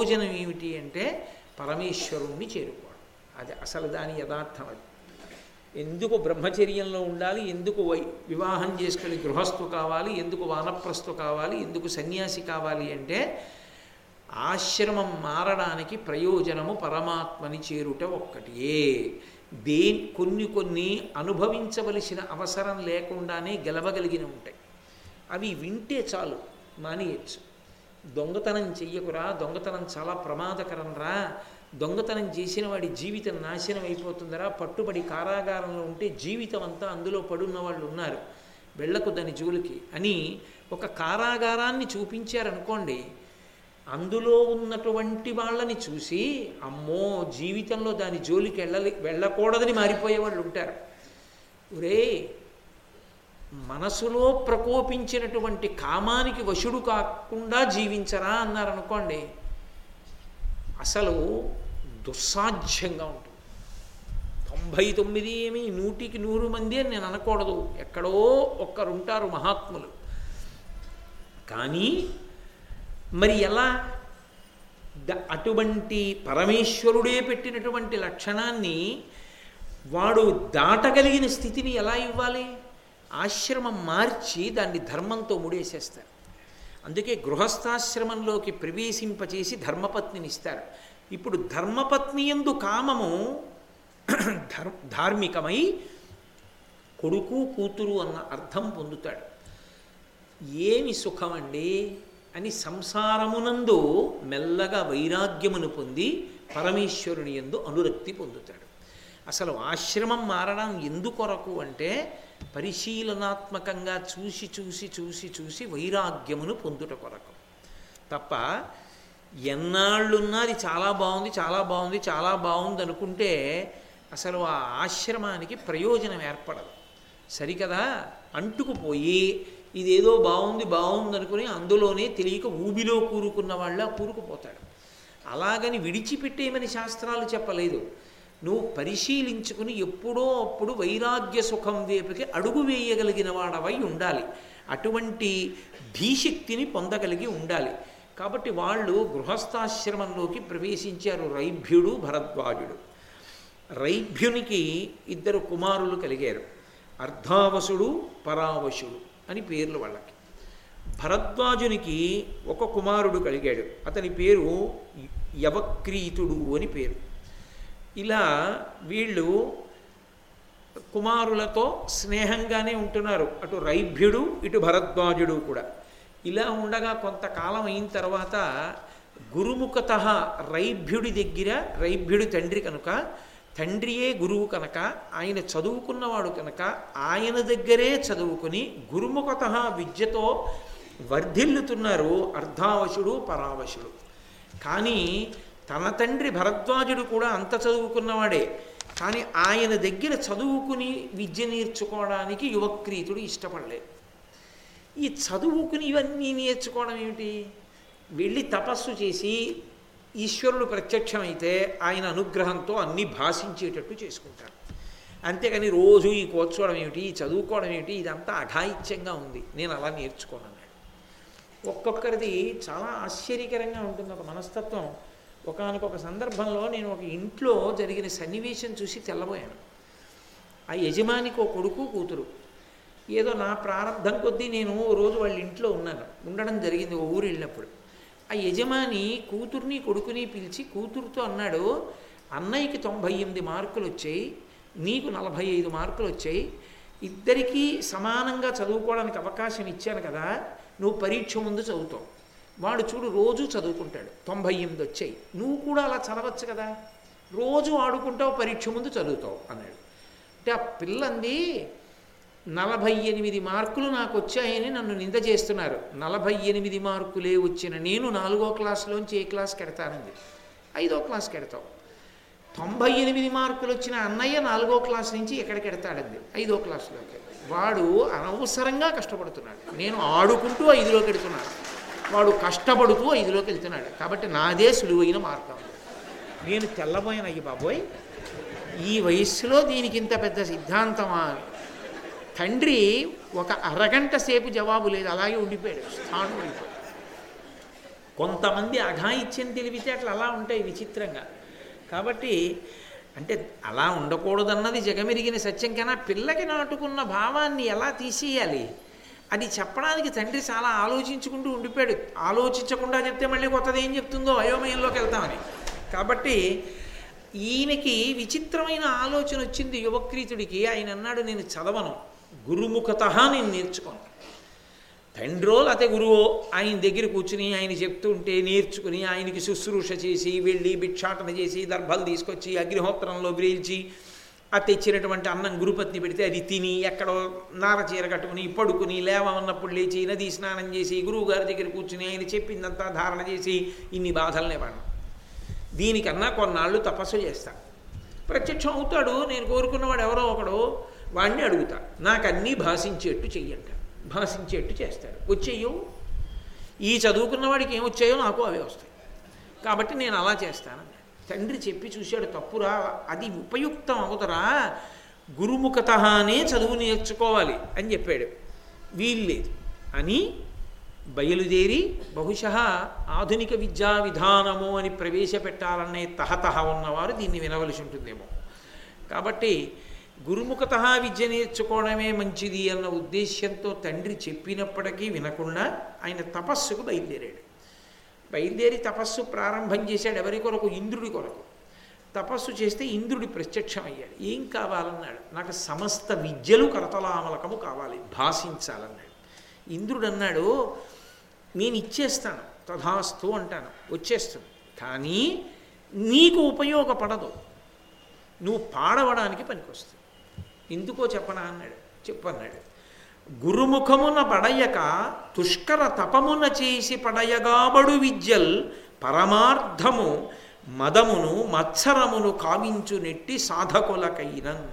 ప్రయోజనం ఏమిటి అంటే పరమేశ్వరుణ్ణి చేరుకోవడం అది అసలు దాని యథార్థం అది ఎందుకు బ్రహ్మచర్యంలో ఉండాలి ఎందుకు వై వివాహం చేసుకుని గృహస్థు కావాలి ఎందుకు వానప్రస్థు కావాలి ఎందుకు సన్యాసి కావాలి అంటే ఆశ్రమం మారడానికి ప్రయోజనము పరమాత్మని చేరుట ఒక్కటియే దే కొన్ని కొన్ని అనుభవించవలసిన అవసరం లేకుండానే గెలవగలిగిన ఉంటాయి అవి వింటే చాలు మానేయచ్చు దొంగతనం చెయ్యకురా దొంగతనం చాలా ప్రమాదకరం రా దొంగతనం చేసిన వాడి జీవితం నాశనం అయిపోతుందరా పట్టుబడి కారాగారంలో ఉంటే జీవితం అంతా అందులో పడున్న వాళ్ళు ఉన్నారు వెళ్ళకు దాని జోలికి అని ఒక కారాగారాన్ని చూపించారనుకోండి అందులో ఉన్నటువంటి వాళ్ళని చూసి అమ్మో జీవితంలో దాని జోలికి వెళ్ళలి వెళ్ళకూడదని మారిపోయే వాళ్ళు ఉంటారు ఒరే మనసులో ప్రకోపించినటువంటి కామానికి వశుడు కాకుండా జీవించరా అన్నారనుకోండి అసలు దుస్సాధ్యంగా ఉంటుంది తొంభై తొమ్మిది ఏమి నూటికి నూరు మంది అని నేను అనకూడదు ఎక్కడో ఒక్కరుంటారు మహాత్ములు కానీ మరి ఎలా ద- అటువంటి పరమేశ్వరుడే పెట్టినటువంటి లక్షణాన్ని వాడు దాటగలిగిన స్థితిని ఎలా ఇవ్వాలి ఆశ్రమం మార్చి దాన్ని ధర్మంతో ముడేసేస్తారు అందుకే గృహస్థాశ్రమంలోకి ప్రవేశింపచేసి ధర్మపత్నిని ఇస్తారు ఇప్పుడు ధర్మపత్ని ఎందు కామము ధర్ ధార్మికమై కొడుకు కూతురు అన్న అర్థం పొందుతాడు ఏమి సుఖమండి అని సంసారమునందు మెల్లగా వైరాగ్యమును పొంది పరమేశ్వరుని ఎందు అనురక్తి పొందుతాడు అసలు ఆశ్రమం మారడం ఎందుకొరకు అంటే పరిశీలనాత్మకంగా చూసి చూసి చూసి చూసి వైరాగ్యమును పొందుట కొరకు తప్ప ఎన్నాళ్ళున్నా అది చాలా బాగుంది చాలా బాగుంది చాలా బాగుంది అనుకుంటే అసలు ఆ ఆశ్రమానికి ప్రయోజనం ఏర్పడదు సరికదా అంటుకుపోయి ఇదేదో బాగుంది బాగుంది అనుకుని అందులోనే తెలియక ఊబిలో కూరుకున్న వాళ్ళ కూరుకుపోతాడు అలాగని విడిచిపెట్టేయమని శాస్త్రాలు చెప్పలేదు నువ్వు పరిశీలించుకుని ఎప్పుడో అప్పుడు వైరాగ్య సుఖం వైపుకి అడుగు వేయగలిగిన వాడవై ఉండాలి అటువంటి ధీశక్తిని పొందగలిగి ఉండాలి కాబట్టి వాళ్ళు గృహస్థాశ్రమంలోకి ప్రవేశించారు రైభ్యుడు భరద్వాజుడు రైభ్యునికి ఇద్దరు కుమారులు కలిగారు అర్ధావసుడు పరావశుడు అని పేర్లు వాళ్ళకి భరద్వాజునికి ఒక కుమారుడు కలిగాడు అతని పేరు యవక్రీతుడు అని పేరు ఇలా వీళ్ళు కుమారులతో స్నేహంగానే ఉంటున్నారు అటు రైభ్యుడు ఇటు భరద్వాజుడు కూడా ఇలా ఉండగా కొంతకాలం అయిన తర్వాత గురుముఖత రైభ్యుడి దగ్గర రైభ్యుడి తండ్రి కనుక తండ్రియే గురువు కనుక ఆయన చదువుకున్నవాడు కనుక ఆయన దగ్గరే చదువుకుని గురుముఖత విద్యతో వర్ధిల్లుతున్నారు అర్ధావశుడు పరావశుడు కానీ తన తండ్రి భరద్వాజుడు కూడా అంత చదువుకున్నవాడే కానీ ఆయన దగ్గర చదువుకుని విద్య నేర్చుకోవడానికి యువక్రీతుడు ఇష్టపడలేదు ఈ చదువుకుని ఇవన్నీ నేర్చుకోవడం ఏమిటి వెళ్ళి తపస్సు చేసి ఈశ్వరుడు ప్రత్యక్షమైతే ఆయన అనుగ్రహంతో అన్నీ భాషించేటట్టు చేసుకుంటారు అంతేగాని రోజు ఈ కూర్చోవడం ఏమిటి ఈ చదువుకోవడం ఏమిటి ఇదంతా అఘాయిత్యంగా ఉంది నేను అలా నేర్చుకోను అన్నాడు ఒక్కొక్కరిది చాలా ఆశ్చర్యకరంగా ఉంటుంది ఒక మనస్తత్వం ఒకానొక సందర్భంలో నేను ఒక ఇంట్లో జరిగిన సన్నివేశం చూసి తెల్లబోయాను ఆ యజమానికి ఒక కొడుకు కూతురు ఏదో నా ప్రారంధం కొద్దీ నేను ఓ రోజు వాళ్ళ ఇంట్లో ఉన్నాను ఉండడం జరిగింది ఓ ఊరు వెళ్ళినప్పుడు ఆ యజమాని కూతుర్ని కొడుకుని పిలిచి కూతురుతో అన్నాడు అన్నయ్యకి తొంభై ఎనిమిది మార్కులు వచ్చాయి నీకు నలభై ఐదు మార్కులు వచ్చాయి ఇద్దరికీ సమానంగా చదువుకోవడానికి అవకాశం ఇచ్చాను కదా నువ్వు పరీక్ష ముందు చదువుతావు వాడు చూడు రోజు చదువుకుంటాడు తొంభై ఎనిమిది వచ్చాయి నువ్వు కూడా అలా చదవచ్చు కదా రోజు ఆడుకుంటావు పరీక్ష ముందు చదువుతావు అన్నాడు అంటే ఆ పిల్లంది నలభై ఎనిమిది మార్కులు నాకు వచ్చాయని నన్ను నింద చేస్తున్నారు నలభై ఎనిమిది మార్కులే వచ్చిన నేను నాలుగో క్లాస్లోంచి ఏ క్లాస్కి ఎడతానంది ఐదో క్లాస్కి ఎడతావు తొంభై ఎనిమిది మార్కులు వచ్చిన అన్నయ్య నాలుగో క్లాస్ నుంచి ఎక్కడికి ఎడతాడంది ఐదో క్లాస్లోకి వాడు అనవసరంగా కష్టపడుతున్నాడు నేను ఆడుకుంటూ ఐదులోకి వెడుతున్నాను వాడు కష్టపడుతూ ఐదులోకి వెళ్తున్నాడు కాబట్టి నాదే సులువైన మార్గం నేను తెల్లబోయిన అయ్యి బాబోయ్ ఈ వయస్సులో దీనికి ఇంత పెద్ద సిద్ధాంతమా అని తండ్రి ఒక అరగంట సేపు జవాబు లేదు అలాగే ఉండిపోయాడు స్థానం అయిపోయాడు కొంతమంది అఘాయిత్యం తెలివితేటలు అలా ఉంటాయి విచిత్రంగా కాబట్టి అంటే అలా ఉండకూడదన్నది జగమెరిగిన సత్యం కన్నా పిల్లకి నాటుకున్న భావాన్ని ఎలా తీసేయాలి అది చెప్పడానికి తండ్రి చాలా ఆలోచించుకుంటూ ఉండిపోయాడు ఆలోచించకుండా చెప్తే మళ్ళీ కొత్తది ఏం చెప్తుందో అయోమయంలోకి వెళ్తామని కాబట్టి ఈయనకి విచిత్రమైన ఆలోచన వచ్చింది యువక్రీతుడికి ఆయన అన్నాడు నేను చదవను గురుముఖత నేను నేర్చుకోను తండ్రో లేకపోతే గురువో ఆయన దగ్గర కూర్చుని ఆయన చెప్తూ ఉంటే నేర్చుకుని ఆయనకి శుశ్రూష చేసి వెళ్ళి భిక్షాటన చేసి దర్భలు తీసుకొచ్చి అగ్నిహోత్రంలో వ్రేల్చి ఆ తెచ్చినటువంటి అన్నం గురుపత్ని పెడితే అది తిని ఎక్కడో నార చీర కట్టుకుని పడుకుని లేవన్నప్పుడు లేచి నదీ స్నానం చేసి గురువు గారి దగ్గర కూర్చుని ఆయన చెప్పిందంతా ధారణ చేసి ఇన్ని బాధలనే పడను దీనికన్నా కొన్నాళ్ళు తపస్సు చేస్తా ప్రత్యక్షం అవుతాడు నేను కోరుకున్నవాడు ఎవరో ఒకడు వాడిని అడుగుతా నాకు అన్నీ భాషించేట్టు చెయ్యంట భాషించేట్టు చేస్తాడు వచ్చేయో ఈ చదువుకున్న వాడికి ఏమొచ్చాయో నాకు అవే వస్తాయి కాబట్టి నేను అలా చేస్తాను తండ్రి చెప్పి చూశాడు తప్పురా అది ఉపయుక్తం అవుతరా గురుముఖతనే చదువు నేర్చుకోవాలి అని చెప్పాడు వీల్లేదు అని బయలుదేరి బహుశ ఆధునిక విద్యా విధానము అని ప్రవేశపెట్టాలనే తహతహ ఉన్నవారు దీన్ని వినవలసి ఉంటుందేమో కాబట్టి గురుముఖత విద్య నేర్చుకోవడమే మంచిది అన్న ఉద్దేశ్యంతో తండ్రి చెప్పినప్పటికీ వినకుండా ఆయన తపస్సుకు బయలుదేరాడు బయలుదేరి తపస్సు ప్రారంభం చేశాడు ఎవరి కొరకు ఇంద్రుడి కొరకు తపస్సు చేస్తే ఇంద్రుడి ప్రత్యక్షమయ్యాడు ఏం కావాలన్నాడు నాకు సమస్త విద్యలు కరతలామలకము కావాలి భాషించాలన్నాడు ఇంద్రుడు అన్నాడు నేను ఇచ్చేస్తాను తథాస్తు అంటాను వచ్చేస్తుంది కానీ నీకు ఉపయోగపడదు నువ్వు పాడవడానికి పనికొస్తుంది ఎందుకో చెప్పనా అన్నాడు చెప్పన్నాడు గురుముఖమున పడయక తుష్కర తపమున చేసి పడయగాబడు విద్యల్ పరమార్థము మదమును మత్సరమును కావించు నెట్టి సాధకులకైనన్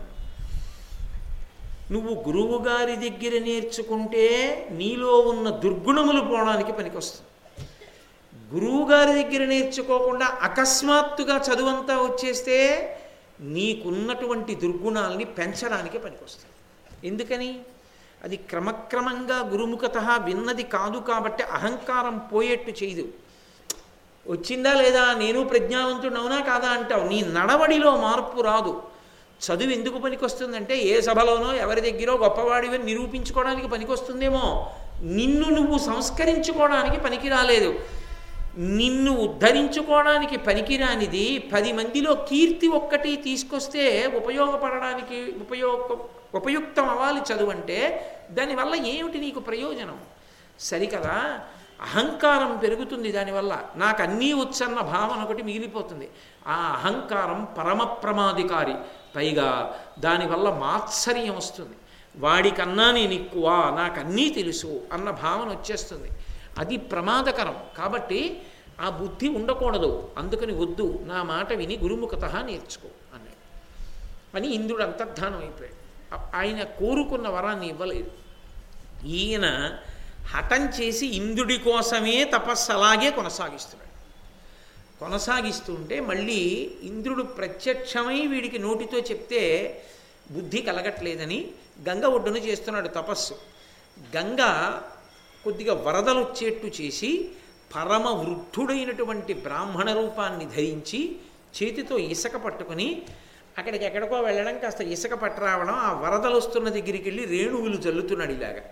నువ్వు గురువు గారి దగ్గర నేర్చుకుంటే నీలో ఉన్న దుర్గుణములు పోవడానికి పనికొస్తుంది గురువు గారి దగ్గర నేర్చుకోకుండా అకస్మాత్తుగా చదువంతా వచ్చేస్తే నీకున్నటువంటి దుర్గుణాలని పెంచడానికి పనికొస్తాయి ఎందుకని అది క్రమక్రమంగా గురుముఖత విన్నది కాదు కాబట్టి అహంకారం పోయేట్టు చేయదు వచ్చిందా లేదా నేను ప్రజ్ఞావంతుడు అవునా కాదా అంటావు నీ నడవడిలో మార్పు రాదు చదువు ఎందుకు పనికొస్తుందంటే ఏ సభలోనో ఎవరి దగ్గరో గొప్పవాడివి నిరూపించుకోవడానికి పనికొస్తుందేమో నిన్ను నువ్వు సంస్కరించుకోవడానికి పనికి రాలేదు నిన్ను ఉద్ధరించుకోవడానికి పనికిరానిది పది మందిలో కీర్తి ఒక్కటి తీసుకొస్తే ఉపయోగపడడానికి ఉపయోగ ఉపయుక్తం అవ్వాలి చదువు అంటే దానివల్ల ఏమిటి నీకు ప్రయోజనం సరికదా అహంకారం పెరుగుతుంది దానివల్ల నాకు అన్నీ వచ్చన్న భావన ఒకటి మిగిలిపోతుంది ఆ అహంకారం పరమ ప్రమాదికారి పైగా దానివల్ల మాత్సర్యం వస్తుంది వాడికన్నా నేను ఎక్కువ నాకు అన్నీ తెలుసు అన్న భావన వచ్చేస్తుంది అది ప్రమాదకరం కాబట్టి ఆ బుద్ధి ఉండకూడదు అందుకని వద్దు నా మాట విని గురుముఖత నేర్చుకో అన్నాడు అని ఇంద్రుడు అంతర్ధానం అయిపోయాడు ఆయన కోరుకున్న వరాన్ని ఇవ్వలేదు ఈయన హఠం చేసి ఇంద్రుడి కోసమే తపస్సు అలాగే కొనసాగిస్తున్నాడు కొనసాగిస్తుంటే మళ్ళీ ఇంద్రుడు ప్రత్యక్షమై వీడికి నోటితో చెప్తే బుద్ధి కలగట్లేదని గంగ ఒడ్డున చేస్తున్నాడు తపస్సు గంగ కొద్దిగా వరదలు వచ్చేట్టు చేసి పరమ వృద్ధుడైనటువంటి బ్రాహ్మణ రూపాన్ని ధరించి చేతితో ఇసుక పట్టుకుని అక్కడికి ఎక్కడికో వెళ్ళడం కాస్త ఇసుక పట్టరావడం ఆ వరదలు వస్తున్న దగ్గరికి వెళ్ళి రేణువులు చల్లుతున్నాడు ఇలాగా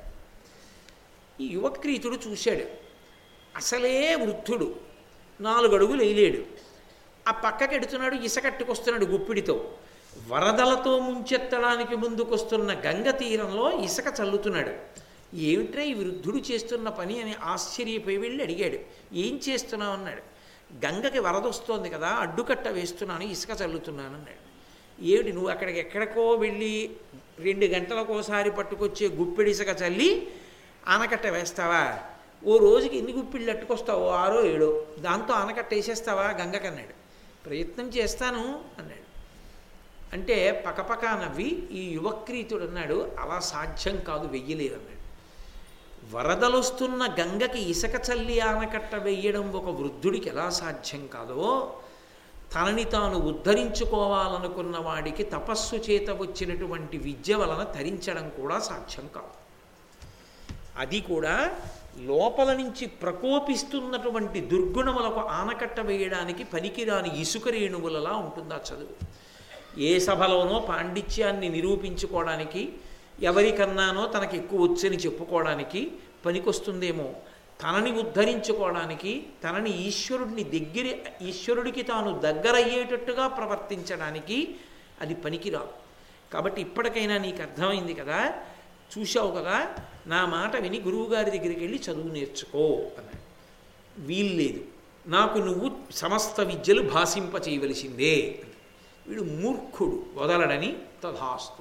ఈ యువక్రీతుడు చూశాడు అసలే వృద్ధుడు నాలుగు అడుగులు వేయలేడు ఆ పక్కకి ఎడుతున్నాడు ఇసకట్టుకొస్తున్నాడు గుప్పిడితో వరదలతో ముంచెత్తడానికి ముందుకొస్తున్న గంగ తీరంలో ఇసుక చల్లుతున్నాడు ఏమిట్రా ఈ వృద్ధుడు చేస్తున్న పని అని ఆశ్చర్యపోయి వెళ్ళి అడిగాడు ఏం చేస్తున్నావు అన్నాడు గంగకి వరద వస్తోంది కదా అడ్డుకట్ట వేస్తున్నాను ఇసుక చల్లుతున్నాను అన్నాడు ఏమిటి నువ్వు అక్కడికి ఎక్కడికో వెళ్ళి రెండు గంటలకోసారి పట్టుకొచ్చే గుప్పిడి ఇసుక చల్లి ఆనకట్ట వేస్తావా ఓ రోజుకి ఎన్ని గుప్పిళ్ళు అట్టుకొస్తావో ఆరో ఏడో దాంతో ఆనకట్ట వేసేస్తావా గంగకన్నాడు ప్రయత్నం చేస్తాను అన్నాడు అంటే పకపక నవ్వి ఈ యువక్రీతుడు అన్నాడు అలా సాధ్యం కాదు వెయ్యలేదన్నాడు వరదలొస్తున్న గంగకి ఇసుక చల్లి ఆనకట్ట వెయ్యడం ఒక వృద్ధుడికి ఎలా సాధ్యం కాదో తనని తాను ఉద్ధరించుకోవాలనుకున్న వాడికి తపస్సు చేత వచ్చినటువంటి విద్య వలన తరించడం కూడా సాధ్యం కాదు అది కూడా లోపల నుంచి ప్రకోపిస్తున్నటువంటి దుర్గుణములకు ఆనకట్ట వేయడానికి పనికిరాని ఇసుక రేణువులలా ఉంటుంది ఆ చదువు ఏ సభలోనో పాండిత్యాన్ని నిరూపించుకోవడానికి ఎవరికన్నానో తనకి ఎక్కువ వచ్చని చెప్పుకోవడానికి పనికొస్తుందేమో తనని ఉద్ధరించుకోవడానికి తనని ఈశ్వరుడిని దగ్గర ఈశ్వరుడికి తాను దగ్గరయ్యేటట్టుగా ప్రవర్తించడానికి అది పనికిరాదు కాబట్టి ఇప్పటికైనా నీకు అర్థమైంది కదా చూశావు కదా నా మాట విని గురువుగారి దగ్గరికి వెళ్ళి చదువు నేర్చుకో అన్నాడు వీల్లేదు నాకు నువ్వు సమస్త విద్యలు భాషింప చేయవలసిందే వీడు మూర్ఖుడు వదలడని తథాస్తు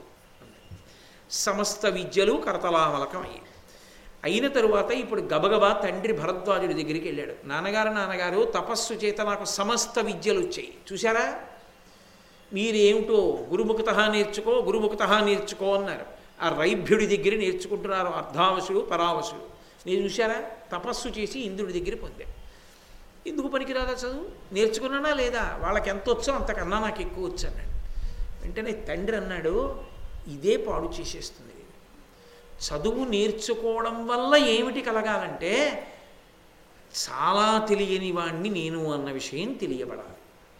సమస్త విద్యలు కరతలామలకమయ్యాయి అయిన తరువాత ఇప్పుడు గబగబా తండ్రి భరద్వాజుడి దగ్గరికి వెళ్ళాడు నాన్నగారు నాన్నగారు తపస్సు చేత నాకు సమస్త విద్యలు వచ్చాయి చూసారా మీరేమిటో గురుముఖత నేర్చుకో గురుముఖత నేర్చుకో అన్నారు ఆ రైభ్యుడి దగ్గర నేర్చుకుంటున్నారు అర్ధావసుడు పరావసుడు నేను చూసారా తపస్సు చేసి ఇంద్రుడి దగ్గర పొందాను ఎందుకు పనికిరాదా చదువు నేర్చుకున్నానా లేదా వాళ్ళకి ఎంత వచ్చో అంతకన్నా నాకు ఎక్కువ వచ్చు అన్నాడు వెంటనే తండ్రి అన్నాడు ఇదే పాడు చేసేస్తుంది చదువు నేర్చుకోవడం వల్ల ఏమిటి కలగాలంటే చాలా తెలియని వాణ్ణి నేను అన్న విషయం తెలియబడాలి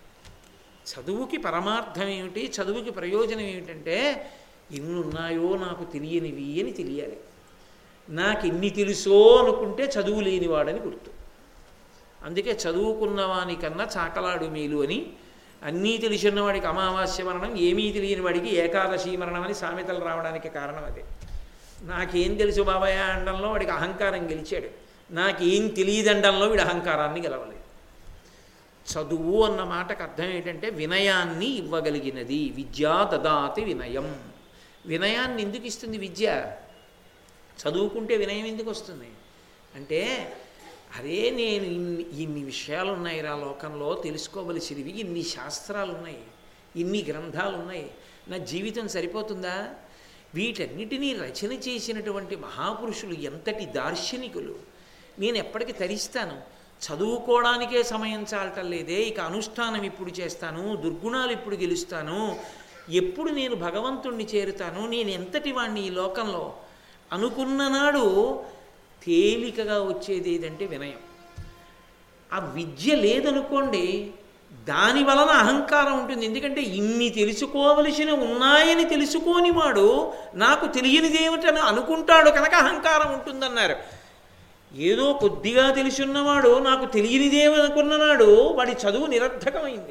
చదువుకి పరమార్థం ఏమిటి చదువుకి ప్రయోజనం ఏమిటంటే ఎన్నున్నాయో నాకు తెలియనివి అని తెలియాలి నాకు ఎన్ని తెలుసో అనుకుంటే చదువు లేనివాడని గుర్తు అందుకే చదువుకున్నవానికన్నా చాకలాడు మేలు అని అన్నీ తెలిసిన వాడికి అమావాస్య మరణం ఏమీ తెలియని వాడికి ఏకాదశి మరణం అని సామెతలు రావడానికి కారణం అదే నాకేం తెలుసు బాబాయ్ అండంలో వాడికి అహంకారం గెలిచాడు నాకేం తెలియదండంలో వీడు అహంకారాన్ని గెలవలేదు చదువు అన్న మాటకు అర్థం ఏంటంటే వినయాన్ని ఇవ్వగలిగినది విద్యా దదాతి వినయం వినయాన్ని ఎందుకు ఇస్తుంది విద్య చదువుకుంటే వినయం ఎందుకు వస్తుంది అంటే అరే నేను ఇన్ని ఇన్ని విషయాలు ఉన్నాయి రా లోకంలో తెలుసుకోవలసినవి ఇన్ని శాస్త్రాలు ఉన్నాయి ఇన్ని గ్రంథాలు ఉన్నాయి నా జీవితం సరిపోతుందా వీటన్నిటినీ రచన చేసినటువంటి మహాపురుషులు ఎంతటి దార్శనికులు నేను ఎప్పటికి తరిస్తాను చదువుకోవడానికే సమయం చాలటం లేదే ఇక అనుష్ఠానం ఇప్పుడు చేస్తాను దుర్గుణాలు ఇప్పుడు గెలుస్తాను ఎప్పుడు నేను భగవంతుణ్ణి చేరుతాను నేను ఎంతటి వాణ్ణి ఈ లోకంలో అనుకున్న నాడు తేలికగా వచ్చేది ఏదంటే వినయం ఆ విద్య లేదనుకోండి దాని వలన అహంకారం ఉంటుంది ఎందుకంటే ఇన్ని తెలుసుకోవలసిన ఉన్నాయని తెలుసుకోని వాడు నాకు తెలియనిది ఏమిటని అనుకుంటాడు కనుక అహంకారం ఉంటుందన్నారు ఏదో కొద్దిగా తెలిసిన్నవాడు నాకు తెలియనిదేమనుకున్ననాడు వాడి చదువు నిరర్ధకమైంది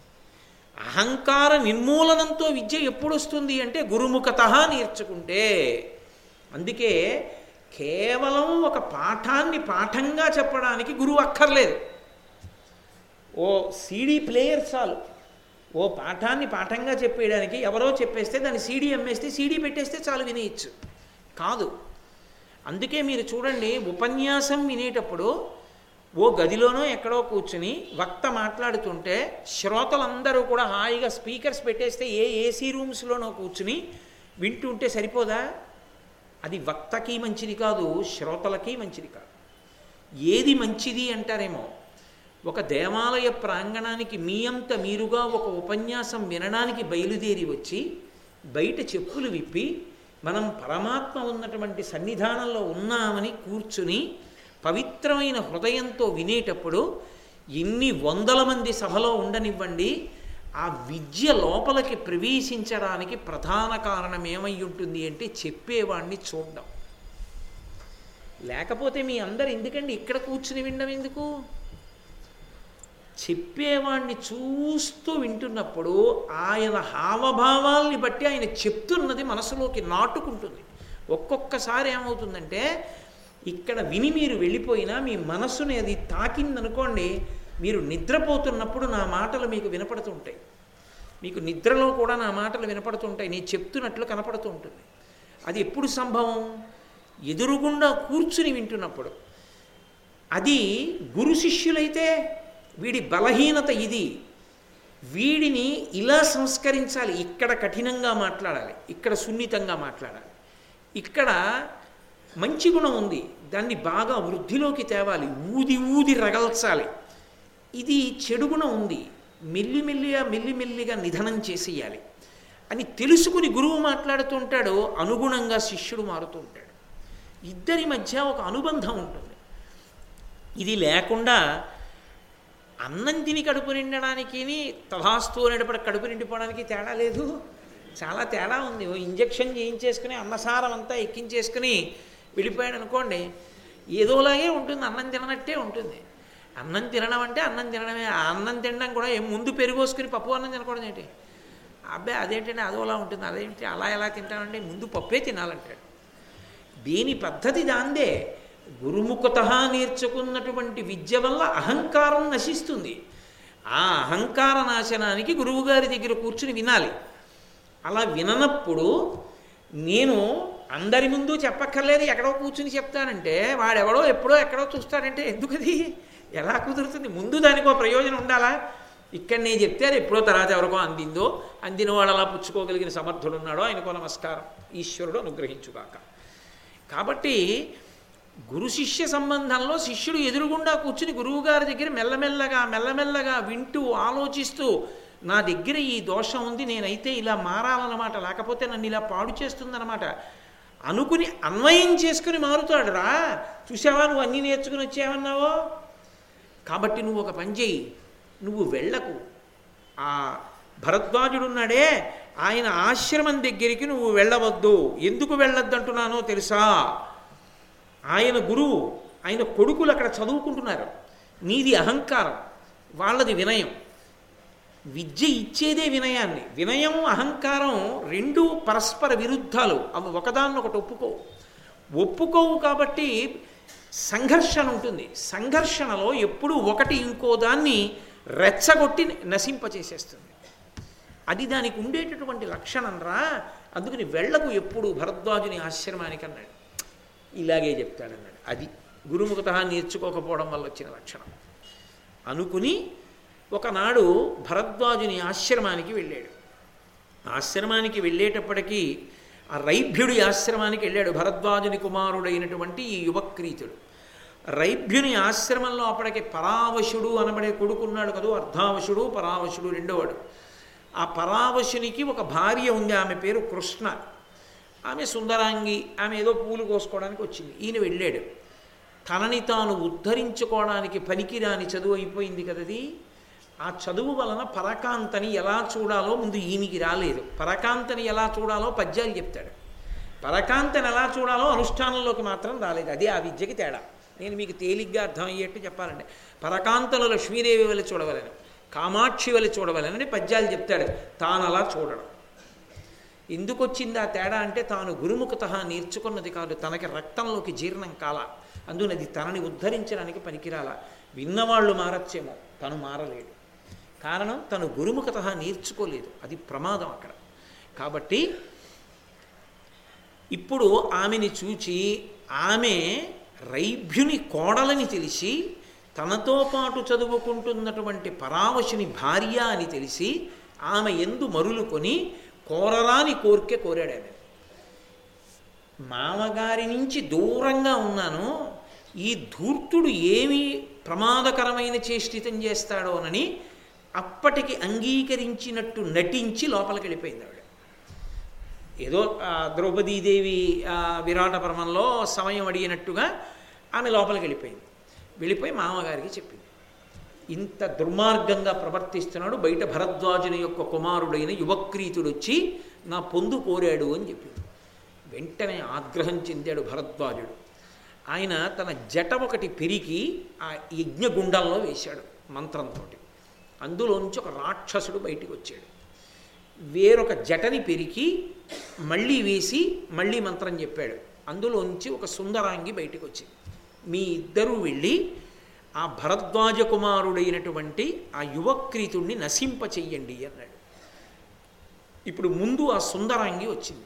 అహంకార నిర్మూలనంతో విద్య ఎప్పుడు వస్తుంది అంటే గురుముఖత నేర్చుకుంటే అందుకే కేవలం ఒక పాఠాన్ని పాఠంగా చెప్పడానికి గురువు అక్కర్లేదు ఓ సీడీ ప్లేయర్ చాలు ఓ పాఠాన్ని పాఠంగా చెప్పేయడానికి ఎవరో చెప్పేస్తే దాన్ని సీడీ అమ్మేస్తే సీడీ పెట్టేస్తే చాలు వినేయచ్చు కాదు అందుకే మీరు చూడండి ఉపన్యాసం వినేటప్పుడు ఓ గదిలోనో ఎక్కడో కూర్చుని వక్త మాట్లాడుతుంటే శ్రోతలందరూ కూడా హాయిగా స్పీకర్స్ పెట్టేస్తే ఏ ఏసీ రూమ్స్లోనో కూర్చుని వింటుంటే సరిపోదా అది వక్తకి మంచిది కాదు శ్రోతలకి మంచిది కాదు ఏది మంచిది అంటారేమో ఒక దేవాలయ ప్రాంగణానికి మీ అంత మీరుగా ఒక ఉపన్యాసం వినడానికి బయలుదేరి వచ్చి బయట చెప్పులు విప్పి మనం పరమాత్మ ఉన్నటువంటి సన్నిధానంలో ఉన్నామని కూర్చుని పవిత్రమైన హృదయంతో వినేటప్పుడు ఎన్ని వందల మంది సభలో ఉండనివ్వండి ఆ విద్య లోపలికి ప్రవేశించడానికి ప్రధాన కారణం ఏమై ఉంటుంది అంటే చెప్పేవాడిని చూడడం లేకపోతే మీ అందరు ఎందుకండి ఇక్కడ కూర్చుని వినడం ఎందుకు చెప్పేవాణ్ణి చూస్తూ వింటున్నప్పుడు ఆయన హావభావాల్ని బట్టి ఆయన చెప్తున్నది మనసులోకి నాటుకుంటుంది ఒక్కొక్కసారి ఏమవుతుందంటే ఇక్కడ విని మీరు వెళ్ళిపోయినా మీ మనస్సుని అది తాకిందనుకోండి మీరు నిద్రపోతున్నప్పుడు నా మాటలు మీకు వినపడుతుంటాయి మీకు నిద్రలో కూడా నా మాటలు వినపడుతుంటాయి నేను చెప్తున్నట్లు కనపడుతూ ఉంటుంది అది ఎప్పుడు సంభవం ఎదురుగుండా కూర్చుని వింటున్నప్పుడు అది గురు శిష్యులైతే వీడి బలహీనత ఇది వీడిని ఇలా సంస్కరించాలి ఇక్కడ కఠినంగా మాట్లాడాలి ఇక్కడ సున్నితంగా మాట్లాడాలి ఇక్కడ మంచి గుణం ఉంది దాన్ని బాగా వృద్ధిలోకి తేవాలి ఊది ఊది రగల్చాలి ఇది చెడు గుణం ఉంది మెల్లిమెల్లిగా మెల్లిమెల్లిగా నిధనం చేసేయాలి అని తెలుసుకుని గురువు మాట్లాడుతూ ఉంటాడు అనుగుణంగా శిష్యుడు మారుతూ ఉంటాడు ఇద్దరి మధ్య ఒక అనుబంధం ఉంటుంది ఇది లేకుండా అన్నం తిని కడుపు నిండడానికి తథాస్తు అనేటప్పుడు కడుపు నిండిపోవడానికి తేడా లేదు చాలా తేడా ఉంది ఓ ఇంజక్షన్ చేయించేసుకుని అన్నసారం అంతా ఎక్కించేసుకుని వెళ్ళిపోయాడు అనుకోండి ఏదోలాగే ఉంటుంది అన్నం తిననట్టే ఉంటుంది అన్నం తినడం అంటే అన్నం తినడమే ఆ అన్నం తినడం కూడా ఏం ముందు పెరుగోసుకుని పప్పు అన్నం తినకూడదు ఏంటి అబ్బాయి అదేంటంటే అదోలా ఉంటుంది అదేంటి అలా ఎలా తింటామంటే ముందు పప్పే తినాలంటాడు దీని పద్ధతి దాందే గురుముఖత నేర్చుకున్నటువంటి విద్య వల్ల అహంకారం నశిస్తుంది ఆ అహంకార నాశనానికి గురువుగారి దగ్గర కూర్చుని వినాలి అలా విననప్పుడు నేను అందరి ముందు చెప్పక్కర్లేదు ఎక్కడో కూర్చుని చెప్తానంటే వాడెవడో ఎప్పుడో ఎక్కడో చూస్తాడంటే ఎందుకది ఎలా కుదురుతుంది ముందు దానికి ఒక ప్రయోజనం ఉండాలా ఇక్కడ నేను చెప్తే అది ఎప్పుడో తర్వాత ఎవరికో అందిందో అందిన వాడు అలా పుచ్చుకోగలిగిన సమర్థుడు ఉన్నాడో ఆయనకో నమస్కారం ఈశ్వరుడు అనుగ్రహించుగాక కాబట్టి గురు శిష్య సంబంధంలో శిష్యుడు ఎదురుగుండా కూర్చుని గురువుగారి దగ్గర మెల్లమెల్లగా మెల్లమెల్లగా వింటూ ఆలోచిస్తూ నా దగ్గర ఈ దోషం ఉంది నేనైతే ఇలా మారాలన్నమాట లేకపోతే నన్ను ఇలా పాడు చేస్తుందన్నమాట అనుకుని అన్వయం చేసుకుని మారుతాడు రా చూసావా నువ్వు అన్నీ నేర్చుకుని వచ్చావన్నావో కాబట్టి నువ్వు ఒక పని చేయి నువ్వు వెళ్ళకు ఆ భరద్వాజుడు ఉన్నాడే ఆయన ఆశ్రమం దగ్గరికి నువ్వు వెళ్ళవద్దు ఎందుకు వెళ్ళొద్దు అంటున్నానో తెలుసా ఆయన గురువు ఆయన కొడుకులు అక్కడ చదువుకుంటున్నారు నీది అహంకారం వాళ్ళది వినయం విద్య ఇచ్చేదే వినయాన్ని వినయం అహంకారం రెండు పరస్పర విరుద్ధాలు అవి ఒకదాన్నొకటి ఒప్పుకోవు ఒప్పుకోవు కాబట్టి సంఘర్షణ ఉంటుంది సంఘర్షణలో ఎప్పుడు ఒకటి ఇంకో దాన్ని రెచ్చగొట్టి నశింపచేసేస్తుంది అది దానికి ఉండేటటువంటి లక్షణం రా అందుకని వెళ్ళకు ఎప్పుడు భరద్వాజుని ఆశ్రమానికి అన్నాడు ఇలాగే చెప్తాడన్నాడు అది గురుముఖత నేర్చుకోకపోవడం వల్ల వచ్చిన లక్షణం అనుకుని ఒకనాడు భరద్వాజుని ఆశ్రమానికి వెళ్ళాడు ఆశ్రమానికి వెళ్ళేటప్పటికీ ఆ రైభ్యుడి ఆశ్రమానికి వెళ్ళాడు భరద్వాజుని కుమారుడైనటువంటి ఈ యువక్రీతుడు రైభ్యుని ఆశ్రమంలో అప్పటికి పరావశుడు అనబడే కొడుకున్నాడు కదూ అర్ధావశుడు పరావశుడు రెండోవాడు ఆ పరావశునికి ఒక భార్య ఉంది ఆమె పేరు కృష్ణ ఆమె సుందరాంగి ఆమె ఏదో పూలు కోసుకోవడానికి వచ్చింది ఈయన వెళ్ళాడు తనని తాను ఉద్ధరించుకోవడానికి పనికిరాని చదువు అయిపోయింది కదది ఆ చదువు వలన పరకాంతని ఎలా చూడాలో ముందు ఈయనకి రాలేదు పరకాంతని ఎలా చూడాలో పద్యాలు చెప్తాడు పరకాంతని ఎలా చూడాలో అనుష్ఠానంలోకి మాత్రం రాలేదు అదే ఆ విద్యకి తేడా నేను మీకు తేలిగ్గా అర్థమయ్యేట్టు చెప్పాలంటే పరకాంతలో లక్ష్మీదేవి వల్ల చూడవలను కామాక్షి వల్ల చూడవలనని పద్యాలు చెప్తాడు తాను అలా చూడడం ఎందుకు వచ్చింది ఆ తేడా అంటే తాను గురుముఖత నేర్చుకున్నది కాదు తనకి రక్తంలోకి జీర్ణం కాల అందున అది తనని ఉద్ధరించడానికి పనికిరాల విన్నవాళ్ళు మారచ్చేమో తను మారలేడు కారణం తను గురుముఖత నేర్చుకోలేదు అది ప్రమాదం అక్కడ కాబట్టి ఇప్పుడు ఆమెని చూచి ఆమె రైభ్యుని కోడలని తెలిసి తనతో పాటు చదువుకుంటున్నటువంటి పరావశుని భార్య అని తెలిసి ఆమె ఎందు మరులుకొని కోరరాని కోరిక కోరాడు ఆమె మామగారి నుంచి దూరంగా ఉన్నాను ఈ ధూర్తుడు ఏమి ప్రమాదకరమైన చేష్టితం చేస్తాడోనని అప్పటికి అంగీకరించినట్టు నటించి లోపలికి వెళ్ళిపోయింది ఆవిడ ఏదో ఆ, ద్రౌపదీదేవి ఆ, విరాట పర్వంలో సమయం అడిగినట్టుగా ఆమె లోపలికి వెళ్ళిపోయింది వెళ్ళిపోయి మామగారికి చెప్పింది ఇంత దుర్మార్గంగా ప్రవర్తిస్తున్నాడు బయట భరద్వాజుని యొక్క కుమారుడైన యువక్రీతుడు వచ్చి నా పొందు కోరాడు అని చెప్పింది వెంటనే ఆగ్రహం చెందాడు భరద్వాజుడు ఆయన తన జట ఒకటి పెరిగి ఆ యజ్ఞగుండంలో వేశాడు మంత్రంతో అందులోంచి ఒక రాక్షసుడు బయటికి వచ్చాడు వేరొక జటని పెరికి మళ్ళీ వేసి మళ్ళీ మంత్రం చెప్పాడు అందులోంచి ఒక సుందరాంగి బయటికి వచ్చింది మీ ఇద్దరూ వెళ్ళి ఆ భరద్వాజ కుమారుడైనటువంటి ఆ యువక్రీతుణ్ణి నశింప చెయ్యండి అన్నాడు ఇప్పుడు ముందు ఆ సుందరాంగి వచ్చింది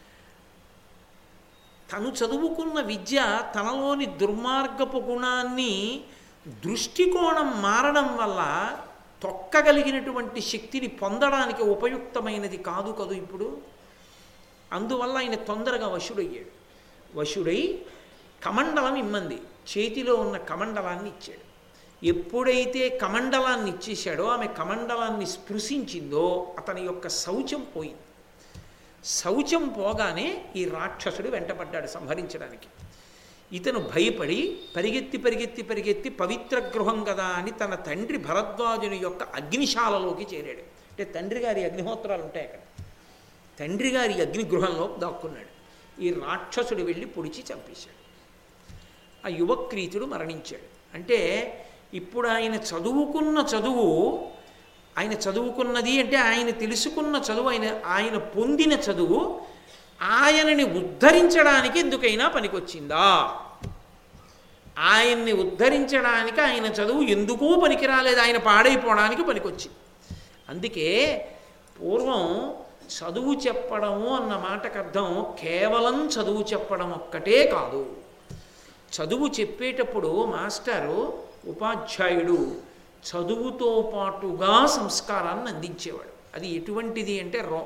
తను చదువుకున్న విద్య తనలోని దుర్మార్గపు గుణాన్ని దృష్టికోణం మారడం వల్ల తొక్కగలిగినటువంటి శక్తిని పొందడానికి ఉపయుక్తమైనది కాదు కదూ ఇప్పుడు అందువల్ల ఆయన తొందరగా వశుడయ్యాడు వశుడై కమండలం ఇమ్మంది చేతిలో ఉన్న కమండలాన్ని ఇచ్చాడు ఎప్పుడైతే కమండలాన్ని ఇచ్చేశాడో ఆమె కమండలాన్ని స్పృశించిందో అతని యొక్క శౌచం పోయింది శౌచం పోగానే ఈ రాక్షసుడు వెంటపడ్డాడు సంహరించడానికి ఇతను భయపడి పరిగెత్తి పరిగెత్తి పరిగెత్తి పవిత్ర గృహం కదా అని తన తండ్రి భరద్వాజుని యొక్క అగ్నిశాలలోకి చేరాడు అంటే తండ్రి గారి అగ్నిహోత్రాలు ఉంటాయి అక్కడ తండ్రి గారి అగ్నిగృహంలో దాక్కున్నాడు ఈ రాక్షసుడు వెళ్ళి పొడిచి చంపేశాడు ఆ యువక్రీతుడు మరణించాడు అంటే ఇప్పుడు ఆయన చదువుకున్న చదువు ఆయన చదువుకున్నది అంటే ఆయన తెలుసుకున్న చదువు ఆయన ఆయన పొందిన చదువు ఆయనని ఉద్ధరించడానికి ఎందుకైనా పనికొచ్చిందా ఆయన్ని ఉద్ధరించడానికి ఆయన చదువు ఎందుకూ పనికి రాలేదు ఆయన పాడైపోవడానికి పనికొచ్చింది అందుకే పూర్వం చదువు చెప్పడము అన్న మాటకు అర్థం కేవలం చదువు చెప్పడం ఒక్కటే కాదు చదువు చెప్పేటప్పుడు మాస్టారు ఉపాధ్యాయుడు చదువుతో పాటుగా సంస్కారాన్ని అందించేవాడు అది ఎటువంటిది అంటే రో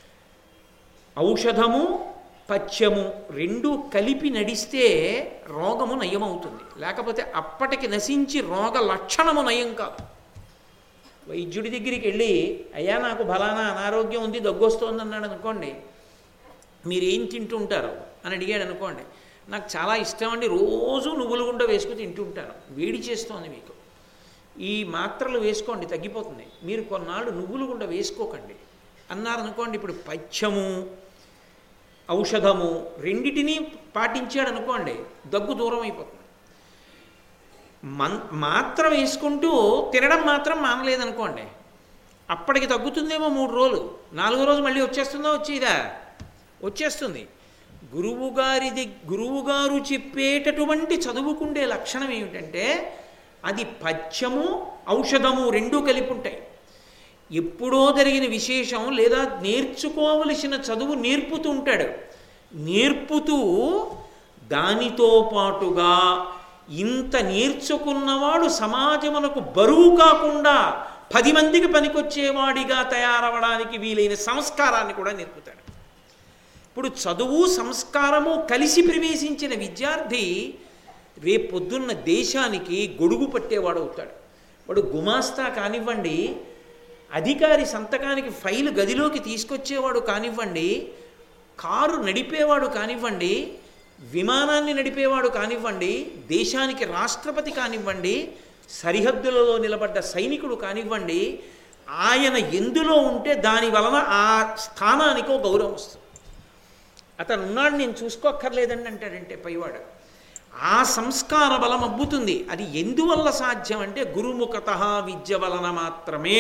ఔషధము పథ్యము రెండు కలిపి నడిస్తే రోగము నయమవుతుంది లేకపోతే అప్పటికి నశించి రోగ లక్షణము నయం కాదు వైద్యుడి దగ్గరికి వెళ్ళి అయ్యా నాకు బలానా అనారోగ్యం ఉంది దగ్గొస్తోంది అన్నాడు అనుకోండి మీరేం తింటుంటారు అని అడిగాడు అనుకోండి నాకు చాలా ఇష్టం అండి రోజు నువ్వుల గుండ వేసుకుని తింటుంటాను వేడి చేస్తోంది మీకు ఈ మాత్రలు వేసుకోండి తగ్గిపోతుంది మీరు కొన్నాళ్ళు నువ్వుల గుండ వేసుకోకండి అన్నారనుకోండి ఇప్పుడు పథ్యము ఔషధము రెండిటినీ పాటించాడు అనుకోండి దగ్గు దూరం అయిపోతుంది మన్ మాత్ర వేసుకుంటూ తినడం మాత్రం మానలేదనుకోండి అప్పటికి తగ్గుతుందేమో మూడు రోజులు నాలుగో రోజు మళ్ళీ వచ్చేస్తుందా వచ్చేదా వచ్చేస్తుంది గురువుగారిది గురువుగారు చెప్పేటటువంటి చదువుకుండే లక్షణం ఏమిటంటే అది పథ్యము ఔషధము రెండూ కలిపి ఉంటాయి ఎప్పుడో జరిగిన విశేషం లేదా నేర్చుకోవలసిన చదువు నేర్పుతూ ఉంటాడు నేర్పుతూ దానితో పాటుగా ఇంత నేర్చుకున్నవాడు సమాజమునకు బరువు కాకుండా పది మందికి పనికొచ్చేవాడిగా తయారవడానికి వీలైన సంస్కారాన్ని కూడా నేర్పుతాడు ఇప్పుడు చదువు సంస్కారము కలిసి ప్రవేశించిన విద్యార్థి రేపొద్దున్న దేశానికి గొడుగు పట్టేవాడు అవుతాడు వాడు గుమాస్తా కానివ్వండి అధికారి సంతకానికి ఫైలు గదిలోకి తీసుకొచ్చేవాడు కానివ్వండి కారు నడిపేవాడు కానివ్వండి విమానాన్ని నడిపేవాడు కానివ్వండి దేశానికి రాష్ట్రపతి కానివ్వండి సరిహద్దులలో నిలబడ్డ సైనికుడు కానివ్వండి ఆయన ఎందులో ఉంటే దాని వలన ఆ స్థానానికి ఒక గౌరవం వస్తుంది అతను ఉన్నాడు నేను చూసుకోక్కర్లేదండి అంటాడంటే పైవాడు ఆ సంస్కార బలం అబ్బుతుంది అది ఎందువల్ల సాధ్యం అంటే గురుముఖత విద్య వలన మాత్రమే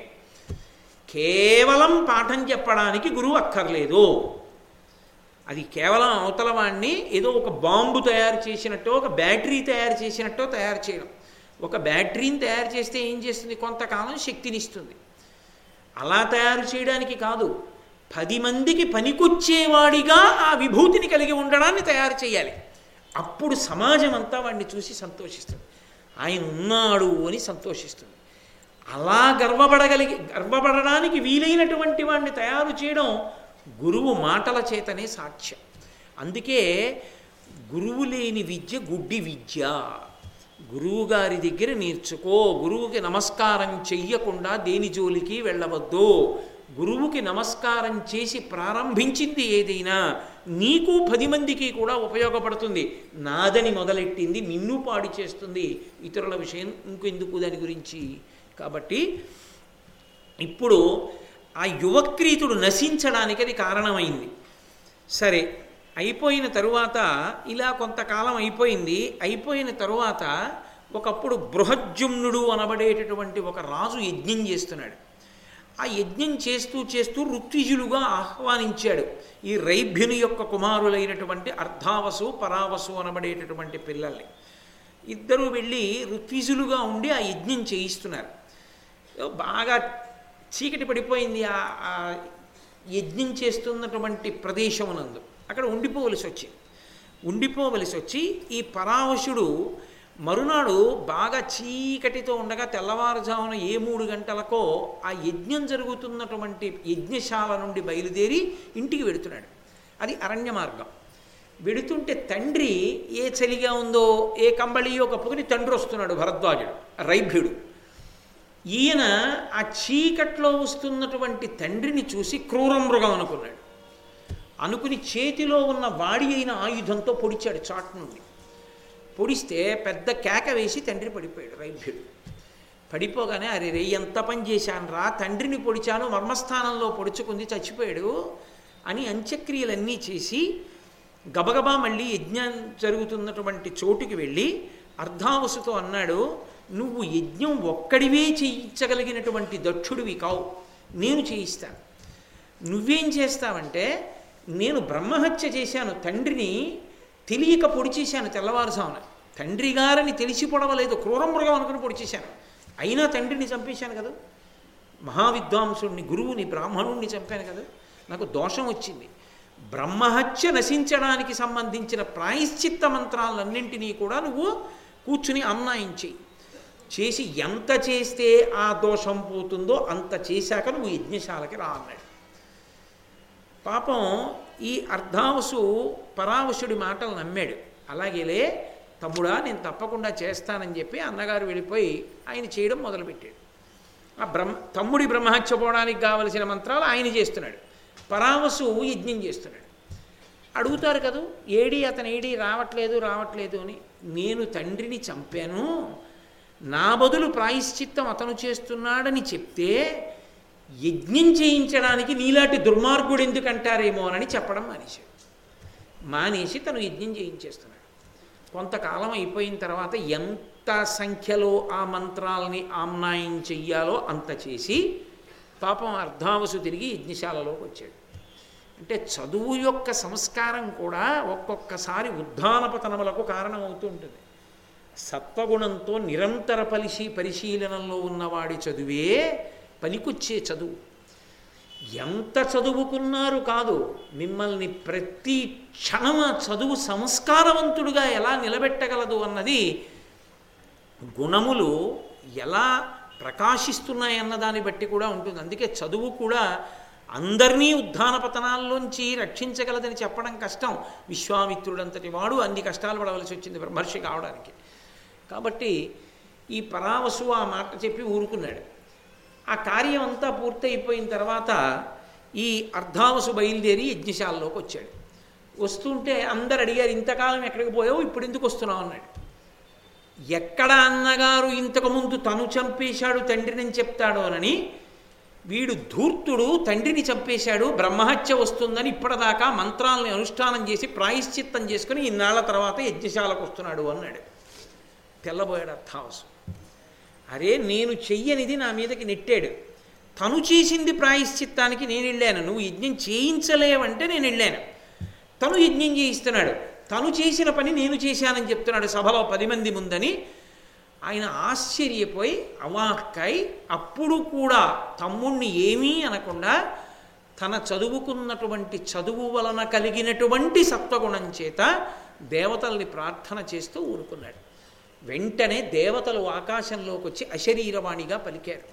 కేవలం పాఠం చెప్పడానికి గురువు అక్కర్లేదు అది కేవలం అవతల వాడిని ఏదో ఒక బాంబు తయారు చేసినట్టు ఒక బ్యాటరీ తయారు చేసినట్టు తయారు చేయడం ఒక బ్యాటరీని తయారు చేస్తే ఏం చేస్తుంది కొంతకాలం శక్తినిస్తుంది అలా తయారు చేయడానికి కాదు పది మందికి పనికొచ్చేవాడిగా ఆ విభూతిని కలిగి ఉండడాన్ని తయారు చేయాలి అప్పుడు సమాజం అంతా వాడిని చూసి సంతోషిస్తుంది ఆయన ఉన్నాడు అని సంతోషిస్తుంది అలా గర్వపడగలిగి గర్వపడడానికి వీలైనటువంటి వాడిని తయారు చేయడం గురువు మాటల చేతనే సాక్ష్యం అందుకే గురువు లేని విద్య గుడ్డి విద్య గురువు గారి దగ్గర నేర్చుకో గురువుకి నమస్కారం చెయ్యకుండా దేని జోలికి వెళ్ళవద్దు గురువుకి నమస్కారం చేసి ప్రారంభించింది ఏదైనా నీకు పది మందికి కూడా ఉపయోగపడుతుంది నాదని మొదలెట్టింది నిన్ను పాడి చేస్తుంది ఇతరుల విషయం ఇంకెందుకు దాని గురించి కాబట్టి ఇప్పుడు ఆ యువక్రీతుడు నశించడానికి అది కారణమైంది సరే అయిపోయిన తరువాత ఇలా కొంతకాలం అయిపోయింది అయిపోయిన తరువాత ఒకప్పుడు బృహజ్జుమ్నుడు అనబడేటటువంటి ఒక రాజు యజ్ఞం చేస్తున్నాడు ఆ యజ్ఞం చేస్తూ చేస్తూ ఋత్విజులుగా ఆహ్వానించాడు ఈ రైభ్యుని యొక్క కుమారులైనటువంటి అర్ధావసు పరావసు అనబడేటటువంటి పిల్లల్ని ఇద్దరు వెళ్ళి ఋత్విజులుగా ఉండి ఆ యజ్ఞం చేయిస్తున్నారు బాగా చీకటి పడిపోయింది ఆ యజ్ఞం చేస్తున్నటువంటి ప్రదేశమునందు అక్కడ ఉండిపోవలసి వచ్చింది ఉండిపోవలసి వచ్చి ఈ పరావశుడు మరునాడు బాగా చీకటితో ఉండగా తెల్లవారుజామున ఏ మూడు గంటలకో ఆ యజ్ఞం జరుగుతున్నటువంటి యజ్ఞశాల నుండి బయలుదేరి ఇంటికి వెడుతున్నాడు అది అరణ్య మార్గం వెడుతుంటే తండ్రి ఏ చలిగా ఉందో ఏ కంబళియో కప్పుకుని తండ్రి వస్తున్నాడు భరద్వాజుడు రైభ్యుడు ఈయన ఆ చీకట్లో వస్తున్నటువంటి తండ్రిని చూసి క్రూరమృగం అనుకున్నాడు అనుకుని చేతిలో ఉన్న వాడి అయిన ఆయుధంతో పొడిచాడు చాటు నుండి పొడిస్తే పెద్ద కేక వేసి తండ్రి పడిపోయాడు రైభ్యుడు పడిపోగానే అరే రే ఎంత పని చేశాను రా తండ్రిని పొడిచాను మర్మస్థానంలో పొడుచుకుంది చచ్చిపోయాడు అని అంత్యక్రియలన్నీ చేసి గబగబా మళ్ళీ యజ్ఞం జరుగుతున్నటువంటి చోటుకి వెళ్ళి అర్ధావసుతో అన్నాడు నువ్వు యజ్ఞం ఒక్కడివే చేయించగలిగినటువంటి దక్షుడివి కావు నేను చేయిస్తాను నువ్వేం చేస్తావంటే నేను బ్రహ్మహత్య చేశాను తండ్రిని తెలియక పొడి చేశాను తెల్లవారుజామున తండ్రి గారని తెలిసి పొడవలేదు క్రూరమృగం అనుకుని పొడి చేశాను అయినా తండ్రిని చంపేశాను కదా మహావిద్వాంసుడిని గురువుని బ్రాహ్మణుణ్ణి చంపాను కదా నాకు దోషం వచ్చింది బ్రహ్మహత్య నశించడానికి సంబంధించిన ప్రాయశ్చిత్త మంత్రాలన్నింటినీ కూడా నువ్వు కూర్చుని అమ్నాయించి చేసి ఎంత చేస్తే ఆ దోషం పోతుందో అంత చేశాక నువ్వు యజ్ఞశాలకి రా అన్నాడు పాపం ఈ అర్ధావసు పరావశుడి మాటలు నమ్మాడు అలాగేలే తమ్ముడా నేను తప్పకుండా చేస్తానని చెప్పి అన్నగారు వెళ్ళిపోయి ఆయన చేయడం మొదలుపెట్టాడు ఆ బ్రహ్మ తమ్ముడి బ్రహ్మహత్య పోవడానికి కావలసిన మంత్రాలు ఆయన చేస్తున్నాడు పరావసు యజ్ఞం చేస్తున్నాడు అడుగుతారు కదూ ఏడి అతను ఏడి రావట్లేదు రావట్లేదు అని నేను తండ్రిని చంపాను నా బదులు ప్రాయశ్చిత్తం అతను చేస్తున్నాడని చెప్తే యజ్ఞం చేయించడానికి నీలాంటి దుర్మార్గుడు ఎందుకంటారేమో అని చెప్పడం మానేశాడు మానేసి తను యజ్ఞం చేయించేస్తున్నాడు కొంతకాలం అయిపోయిన తర్వాత ఎంత సంఖ్యలో ఆ మంత్రాలని ఆమ్నాయం చెయ్యాలో అంత చేసి పాపం అర్ధావసు తిరిగి యజ్ఞశాలలోకి వచ్చాడు అంటే చదువు యొక్క సంస్కారం కూడా ఒక్కొక్కసారి ఉద్ధానపతనములకు కారణమవుతూ ఉంటుంది సత్వగుణంతో నిరంతర పరిశీ పరిశీలనలో ఉన్నవాడి చదువే పనికొచ్చే చదువు ఎంత చదువుకున్నారు కాదు మిమ్మల్ని ప్రతి క్షణం ఆ చదువు సంస్కారవంతుడుగా ఎలా నిలబెట్టగలదు అన్నది గుణములు ఎలా ప్రకాశిస్తున్నాయన్న దాన్ని బట్టి కూడా ఉంటుంది అందుకే చదువు కూడా అందరినీ ఉద్ధాన పతనాల్లోంచి రక్షించగలదని చెప్పడం కష్టం విశ్వామిత్రుడంతటి వాడు అన్ని కష్టాలు పడవలసి వచ్చింది బ్రహ్మర్షి కావడానికి కాబట్టి ఈ పరావసు ఆ మాట చెప్పి ఊరుకున్నాడు ఆ కార్యం అంతా పూర్తయిపోయిన తర్వాత ఈ అర్ధావసు బయలుదేరి యజ్ఞశాలలోకి వచ్చాడు వస్తుంటే అందరు అడిగారు ఇంతకాలం ఎక్కడికి పోయావు ఇప్పుడు ఎందుకు వస్తున్నావు అన్నాడు ఎక్కడ అన్నగారు ఇంతకుముందు తను చంపేశాడు తండ్రిని చెప్తాడోనని వీడు ధూర్తుడు తండ్రిని చంపేశాడు బ్రహ్మహత్య వస్తుందని ఇప్పటిదాకా మంత్రాలని అనుష్ఠానం చేసి ప్రాయశ్చిత్తం చేసుకుని ఇన్నాళ్ల తర్వాత యజ్ఞశాలకు వస్తున్నాడు అన్నాడు తెల్లబోయాడు అర్థావసు అరే నేను చెయ్యనిది నా మీదకి నెట్టాడు తను చేసింది ప్రాయశ్చిత్తానికి నేను వెళ్ళాను నువ్వు యజ్ఞం చేయించలేవంటే నేను వెళ్ళాను తను యజ్ఞం చేయిస్తున్నాడు తను చేసిన పని నేను చేశానని చెప్తున్నాడు సభలో పది మంది ముందని ఆయన ఆశ్చర్యపోయి అవాక్కై అప్పుడు కూడా తమ్ముణ్ణి ఏమీ అనకుండా తన చదువుకున్నటువంటి చదువు వలన కలిగినటువంటి సత్వగుణం చేత దేవతల్ని ప్రార్థన చేస్తూ ఊరుకున్నాడు వెంటనే దేవతలు ఆకాశంలోకి వచ్చి అశరీరవాణిగా పలికారు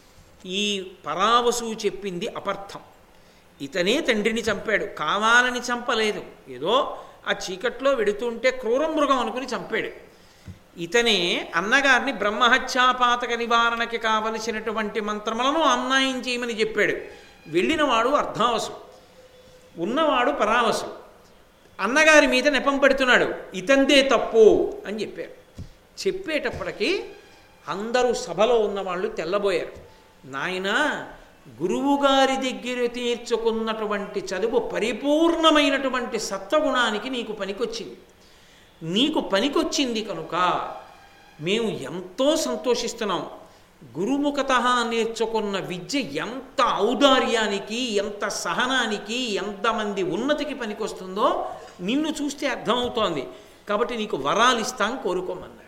ఈ పరావసు చెప్పింది అపర్థం ఇతనే తండ్రిని చంపాడు కావాలని చంపలేదు ఏదో ఆ చీకట్లో వెడుతుంటే క్రూర మృగం అనుకుని చంపాడు ఇతనే అన్నగారిని బ్రహ్మహత్యాపాతక నివారణకి కావలసినటువంటి మంత్రములను అన్నాయం చేయమని చెప్పాడు వెళ్ళినవాడు అర్ధావసు ఉన్నవాడు పరావసు అన్నగారి మీద నెపం పెడుతున్నాడు ఇతందే తప్పు అని చెప్పారు చెప్పేటప్పటికి అందరూ సభలో ఉన్నవాళ్ళు తెల్లబోయారు నాయన గురువుగారి దగ్గర తీర్చుకున్నటువంటి చదువు పరిపూర్ణమైనటువంటి సత్వగుణానికి నీకు పనికొచ్చింది నీకు పనికొచ్చింది కనుక మేము ఎంతో సంతోషిస్తున్నాం గురుముఖత నేర్చుకున్న విద్య ఎంత ఔదార్యానికి ఎంత సహనానికి ఎంతమంది ఉన్నతికి పనికొస్తుందో నిన్ను చూస్తే అర్థమవుతోంది కాబట్టి నీకు వరాలు ఇస్తాం కోరుకోమన్నాడు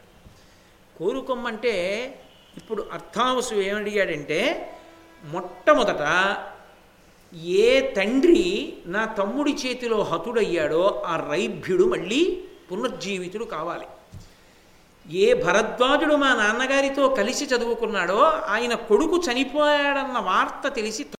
కోరుకోమంటే ఇప్పుడు అర్థావసు ఏమడిగాడంటే మొట్టమొదట ఏ తండ్రి నా తమ్ముడి చేతిలో హతుడయ్యాడో ఆ రైభ్యుడు మళ్ళీ పునర్జీవితుడు కావాలి ఏ భరద్వాజుడు మా నాన్నగారితో కలిసి చదువుకున్నాడో ఆయన కొడుకు చనిపోయాడన్న వార్త తెలిసి